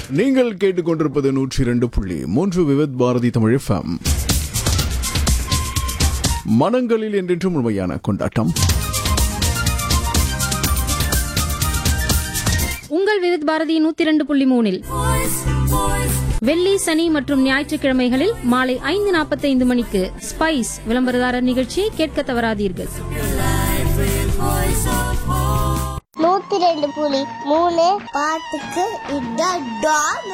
நீங்கள் கேட்டுக்கொண்டிருப்பது நூற்றி இரண்டு புள்ளி மூன்று விவித் பாரதி தமிழ் எஃப்எம் மனங்களில் என்றென்றும் உண்மையான கொண்டாட்டம் உங்கள் விவித் பாரதி நூத்தி இரண்டு புள்ளி மூணில் வெள்ளி சனி மற்றும் ஞாயிற்றுக்கிழமைகளில் மாலை ஐந்து நாற்பத்தைந்து மணிக்கு ஸ்பைஸ் விளம்பரதாரர் நிகழ்ச்சியை கேட்க தவறாதீர்கள் நூத்தி ரெண்டு புலி மூணு பாட்டுக்கு இதான் டான்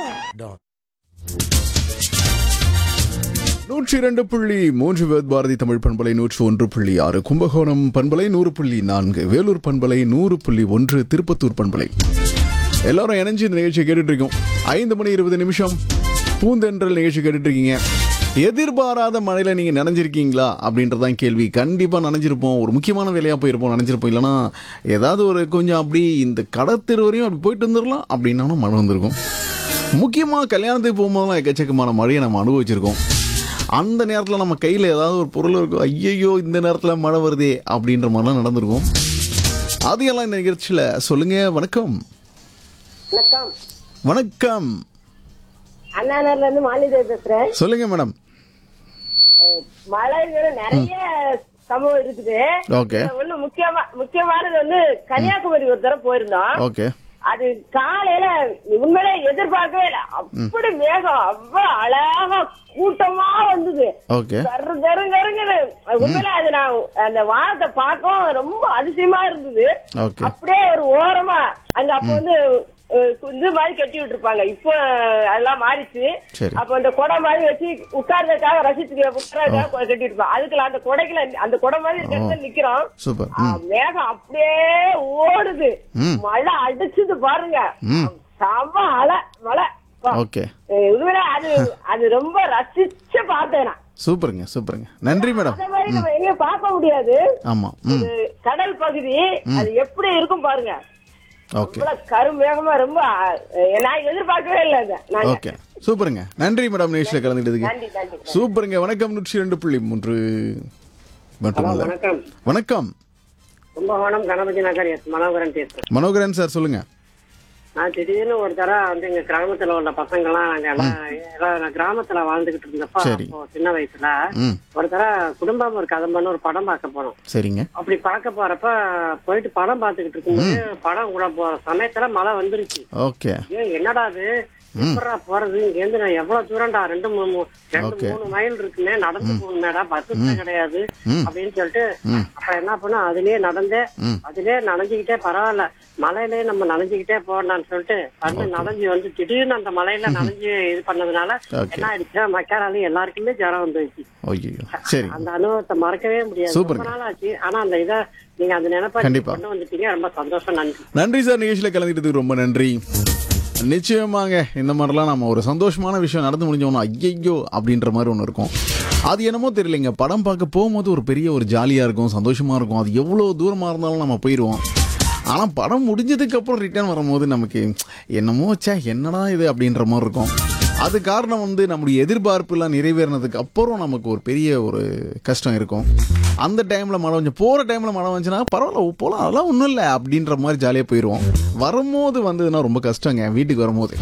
நூற்றி இரண்டு புள்ளி மூன்று விவித் பாரதி தமிழ் பண்பலை நூற்று ஒன்று புள்ளி ஆறு கும்பகோணம் பண்பலை நூறு புள்ளி நான்கு வேலூர் பண்பலை நூறு புள்ளி ஒன்று திருப்பத்தூர் பண்பலை எல்லாரும் இணைஞ்சு இந்த நிகழ்ச்சியை கேட்டுட்டு இருக்கோம் ஐந்து மணி இருபது நிமிஷம் பூந்தென்றல் நிகழ்ச்சி கேட்டுட்டு இருக்கீங்க எதிர்பாராத மழையில நீங்க நனைஞ்சிருக்கீங்களா அப்படின்றதான் கேள்வி கண்டிப்பா நனைஞ்சிருப்போம் ஒரு முக்கியமான வேலையா போயிருப்போம் நனைஞ்சிருப்போம் இல்லைன்னா ஏதாவது ஒரு கொஞ்சம் அப்படி இந்த கடத்தெரு வரையும் அப்படி போயிட்டு வந்துடலாம் அப்படின்னாலும் மழை வந்திருக்கும் முக்கியமாக கல்யாணத்துக்கு போகும்போதெல்லாம் எக்கச்சக்கமான மழையை நம்ம அனுபவிச்சிருக்கோம் அந்த நேரத்தில் நம்ம கையில் ஏதாவது ஒரு பொருள் இருக்கும் ஐயையோ இந்த நேரத்தில் மழை வருதே அப்படின்ற மாதிரிலாம் நடந்திருக்கும் அதையெல்லாம் இந்த நிகழ்ச்சியில் சொல்லுங்க வணக்கம் வணக்கம் வணக்கம் அண்ணா நகர்ல இருந்து மாலிதேவி பேசுறேன் சொல்லுங்க மேடம் மழைங்கிற நிறைய சம்பவம் இருக்குது ஓகே இதுல ஒண்ணு முக்கியமா முக்கியமானது வந்து கன்னியாகுமரி ஒரு தடவை போயிருந்தோம் ஓகே அது காலையில உண்மையிலே எதிர்பார்க்கவே இல்லை அப்படி மேகம் அவ்வளவு அழகா கூட்டமா வந்தது ஓகே கரு கரு கருங்குது உண்மையில அது நான் அந்த வானத்தை பார்க்கவும் ரொம்ப அதிசயமா இருந்தது ஓகே அப்படியே ஒரு ஓரமா அங்க அப்ப வந்து அஹ், இது மாதிரி கட்டி விட்டுருப்பாங்க இப்போ அதெல்லாம் மாறிச்சு சரி. அப்ப அந்த குடை மாதிரி வச்சு உட்கார்றதுக்காக ரசிச்சுக்க உட்கார்றதுக்காக கட்டி விட்டுருப்பாங்க அதுக்குள்ள அந்த குடைக்குல அந்த குடை மாதிரி இருக்க இடத்துல நிக்கிறோம் சூப்பர் ஆ, ம் மேகம் அப்படியே ஓடுது ம். மழை அடிச்சுது பாருங்க ம். செம அலை மழை பா. ஓகே அஹ், உண்மையிலே அது அது ரொம்ப ரசிச்சு பார்த்தேன் நான் சூப்பருங்க சூப்பருங்க நன்றி மேடம் அதே மாதிரி நம்ம எங்கேயும் பார்க்க முடியாது ஆமாம் ம் இது கடல் பகுதி அது எப்படி இருக்கும் பாருங்க ஓகே இவ்வளவு கருமேகமா ரொம்ப அஹ், நான் எதிர்பார்க்கவே இல்லை இதை. நாங்க. ஓகே சூப்பருங்க நன்றி மேடம் நிகழ்ச்சியில் கலந்துக்கிட்டதுக்கு நன்றி நன்றி சூப்பருங்க வணக்கம் நூற்றி ரெண்டு புள்ளி மூன்று மட்டுமல்ல வணக்கம் வணக்கம் கும்பகோணம் கணபதி நகர் எஸ் மனோகரன் பேசுறேன் மனோகரன் சார் சொல்லுங்க நான் திடீர்னு ஒரு தடவை வந்து எங்க கிராமத்துல உள்ள பசங்க எல்லாம் நாங்க எல்லாம் எல்லாம் நான் கிராமத்துல வாழ்ந்துகிட்டு இருந்தப்ப சரி. அப்போ சின்ன வயசுல ம் ஒரு தடவை குடும்பம் ஒரு கதம்பன்னு ஒரு படம் பார்க்க போனோம் சரிங்க அப்படி பார்க்க போறப்ப போயிட்டு படம் பார்த்துக்கிட்டு இருக்கும்போது படம் கூட போற சமயத்துல மழை வந்துருச்சு ஓகே ஏன் என்னடா அது எப்படா போறது இங்க இருந்து நான் எவ்வளவு தூரம்டா ரெண்டு மூணு மூ- ரெண்டு Okay. மூணு மைல் இருக்குமே நடந்து போகணுமேடா பஸ் கிடையாது ம். அப்படின்னு சொல்லிட்டு அப்புறம் என்ன பண்ண அதுலயே நடந்தே ம். அதுலயே நனைஞ்சுக்கிட்டே பரவாயில்ல மலையிலேயே நம்ம நனைஞ்சுக்கிட்டே போகலாம்னு சொல்லிட்டு வந்து நனைஞ்சு வந்து திடீர்னு அந்த மலையில நனைஞ்சு இது பண்ணதுனால Okay. என்ன ஆயிடுச்சு மக்காராலையும் எல்லாருக்குமே ஜுரம் வந்துருச்சு ஐயோ சரி அந்த அனுபவத்தை மறக்கவே முடியாது சூப்பருங்க. ரொம்ப நாள் ஆச்சு ஆனா அந்த இதை நீங்க அந்த நினைப்பா கண்டிப்பா. கொண்டு வந்துட்டீங்க ரொம்ப சந்தோஷம் நன்றி நன்றி சார் நிகழ்ச்சியில் கலந்துக்கிட்டதுக்கு ரொம்ப நன்றி நிச்சயமாங்க இந்த மாதிரிலாம் நம்ம ஒரு சந்தோஷமான விஷயம் நடந்து முடிஞ்சோம்னா ஐயையோ அப்படின்ற மாதிரி ஒன்று இருக்கும் அது என்னமோ தெரியலைங்க படம் பார்க்க போகும்போது ஒரு பெரிய ஒரு ஜாலியாக இருக்கும் சந்தோஷமாக இருக்கும் அது எவ்வளோ தூரமாக இருந்தாலும் நம்ம போயிடுவோம் ஆனால் படம் முடிஞ்சதுக்கு அப்புறம் ரிட்டர்ன் வரும்போது நமக்கு என்னமோ ச்சே என்னடா இது அப்படின்ற மாதிரி இருக்கும் அது காரணம் வந்து நம்முடைய எதிர்பார்ப்புலாம் நிறைவேறினதுக்கு அப்புறம் நமக்கு ஒரு பெரிய ஒரு கஷ்டம் இருக்கும் அந்த டைமில் மழை கொஞ்சம் போகிற டைமில் மழை வந்துச்சுன்னா பரவாயில்ல போகலாம் அதெல்லாம் ஒன்றும் இல்லை அப்படின்ற மாதிரி ஜாலியாக போயிடுவோம் வரும்போது வந்ததுன்னா ரொம்ப கஷ்டங்க வீட்டுக்கு வரும்போது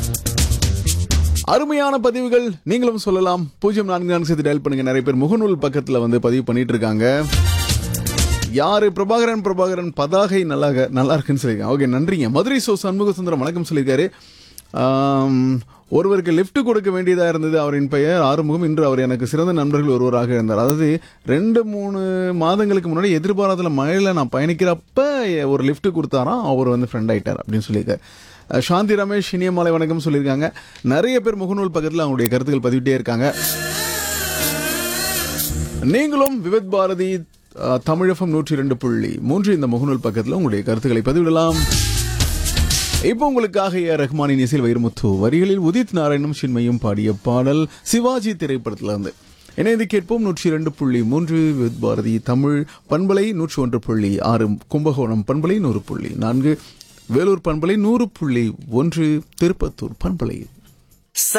அருமையான பதிவுகள் நீங்களும் சொல்லலாம் பூஜ்ஜியம் நான்கு நான்கு சேர்த்து டயல் பண்ணுங்க நிறைய பேர் முகநூல் பக்கத்தில் வந்து பதிவு பண்ணிட்டு இருக்காங்க யாரு பிரபாகரன் பிரபாகரன் பதாகை நல்லா நல்லா இருக்குன்னு சொல்லியிருக்காங்க ஓகே நன்றிங்க மதுரை சோ சண்முக சுந்தரம் வணக்கம் சொல்லியிருக்காரு ஆம், ஒருவருக்கு லிஃப்ட் கொடுக்க வேண்டியதாக இருந்தது அவரின் பெயர் ஆறுமுகம் இன்று அவர் எனக்கு சிறந்த நண்பர்கள் ஒருவராக இருந்தார் அதாவது ரெண்டு மூணு மாதங்களுக்கு முன்னாடி எதிர்பாராத மழையில் நான் பயணிக்கிறப்ப ஒரு லிஃப்ட் கொடுத்தாராம் அவர் வந்து ஃப்ரெண்ட் ஆயிட்டார் அப்படின்னு சொல்லியிருக்காரு அஹ், சாந்தி ரமேஷ் இனியமாலை வணக்கம் சொல்லியிருக்காங்க நிறைய பேர் முகநூல் பக்கத்தில் அவங்களுடைய கருத்துக்கள் பதிவிட்டே இருக்காங்க நீங்களும் விவித் பாரதி அஹ், தமிழகம் நூற்றி ரெண்டு புள்ளி மூன்று இந்த முகநூல் பக்கத்தில் உங்களுடைய கருத்துக்களை பதிவிடலாம் இப்போ உங்களுக்காக ஏ ரஹ்மானின் இசையில் வைரமுத்து வரிகளில் உதித் நாராயணும் சின்மையும் பாடிய பாடல் சிவாஜி திரைப்படத்துல இருந்து இணைந்து கேட்போம் நூற்றி இரண்டு புள்ளி மூன்று வித் பாரதி தமிழ் பண்பலை நூற்றி ஒன்று புள்ளி ஆறு கும்பகோணம் பண்பலை நூறு புள்ளி நான்கு வேலூர் பண்பலை நூறு புள்ளி ஒன்று திருப்பத்தூர் பண்பலை